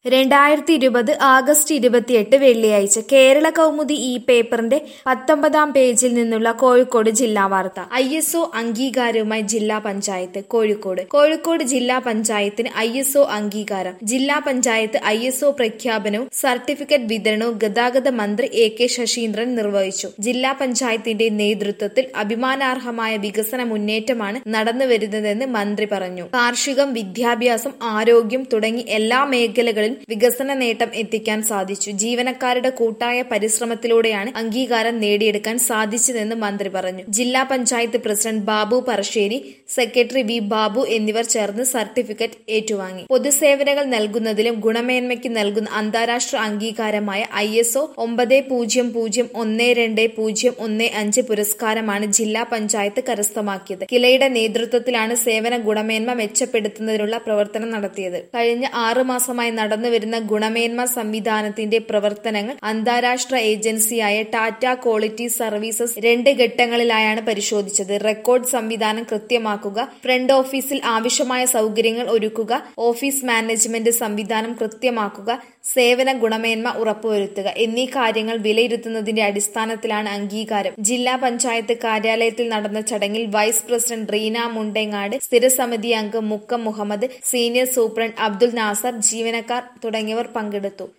രണ്ടായിരത്തി ഇരുപത് ആഗസ്റ്റ് ഇരുപത്തിയെട്ട് വെള്ളിയാഴ്ച കേരള കൗമുദി ഈ പേപ്പറിന്റെ പത്തൊമ്പതാം പേജിൽ നിന്നുള്ള കോഴിക്കോട് ജില്ലാ വാർത്ത ഐ എസ് ഒ അംഗീകാരവുമായി ജില്ലാ പഞ്ചായത്ത് കോഴിക്കോട് കോഴിക്കോട് ജില്ലാ പഞ്ചായത്തിന് ഐ എസ് ഒ അംഗീകാരം ജില്ലാ പഞ്ചായത്ത് ഐ എസ് ഒ പ്രഖ്യാപനവും സർട്ടിഫിക്കറ്റ് വിതരണവും ഗതാഗത മന്ത്രി എ കെ ശശീന്ദ്രൻ നിർവഹിച്ചു ജില്ലാ പഞ്ചായത്തിന്റെ നേതൃത്വത്തിൽ അഭിമാനാർഹമായ വികസന മുന്നേറ്റമാണ് നടന്നുവരുന്നതെന്ന് മന്ത്രി പറഞ്ഞു കാർഷികം വിദ്യാഭ്യാസം ആരോഗ്യം തുടങ്ങി എല്ലാ മേഖലകളിലും വികസന നേട്ടം എത്തിക്കാൻ സാധിച്ചു ജീവനക്കാരുടെ കൂട്ടായ പരിശ്രമത്തിലൂടെയാണ് അംഗീകാരം നേടിയെടുക്കാൻ സാധിച്ചതെന്ന് മന്ത്രി പറഞ്ഞു ജില്ലാ panchayat president Babu Parasseri secretary V Babu എന്നിവർ ചേർന്ന് സർട്ടിഫിക്കറ്റ് ഏറ്റുവാങ്ങി പൊതുസേവനങ്ങൾ നൽകുന്നതിലും ഗുണമേന്മയ്ക്ക് നൽകുന്ന അന്താരാഷ്ട്ര അംഗീകാരമായ ഐ എസ് ഒ ഒമ്പത് പൂജ്യം പൂജ്യം ഒന്ന് രണ്ട് പൂജ്യം ഒന്ന് അഞ്ച് പുരസ്കാരമാണ് ജില്ലാ പഞ്ചായത്ത് കരസ്ഥമാക്കിയത് കിലയുടെ നേതൃത്വത്തിലാണ് സേവന ഗുണമേന്മ മെച്ചപ്പെടുത്തുന്നതിനുള്ള പ്രവർത്തനം നടത്തിയത് കഴിഞ്ഞ ആറ് മാസമായി നടന്നുവരുന്ന ഗുണമേന്മ സംവിധാനത്തിന്റെ പ്രവർത്തനങ്ങൾ അന്താരാഷ്ട്ര ഏജൻസിയായ ടാറ്റ ക്വാളിറ്റി സർവീസസ് രണ്ട് ഘട്ടങ്ങളിലായാണ് പരിശോധിച്ചത് റെക്കോർഡ് സംവിധാനം കൃത്യമാക്കുക ഫ്രണ്ട് ഓഫീസിൽ ആവശ്യമായ സൗകര്യങ്ങൾ ഒരുക്കുക ഓഫീസ് മാനേജ്മെന്റ് സംവിധാനം കൃത്യമാക്കുക സേവന ഗുണമേന്മ ഉറപ്പുവരുത്തുക എന്നീ കാര്യങ്ങൾ വിലയിരുത്തുന്നതിന്റെ അടിസ്ഥാനത്തിലാണ് അംഗീകാരം ജില്ലാ പഞ്ചായത്ത് കാര്യാലയത്തിൽ നടന്ന ചടങ്ങിൽ വൈസ് പ്രസിഡന്റ് റീന മുണ്ടെങ്ങാട് സ്ഥിരസമിതി അംഗം മുക്കം മുഹമ്മദ് സീനിയർ സൂപ്രണ്ട് അബ്ദുൽ നാസർ ജീവനക്കാർ തുടങ്ങിയവർ പങ്കെടുത്തു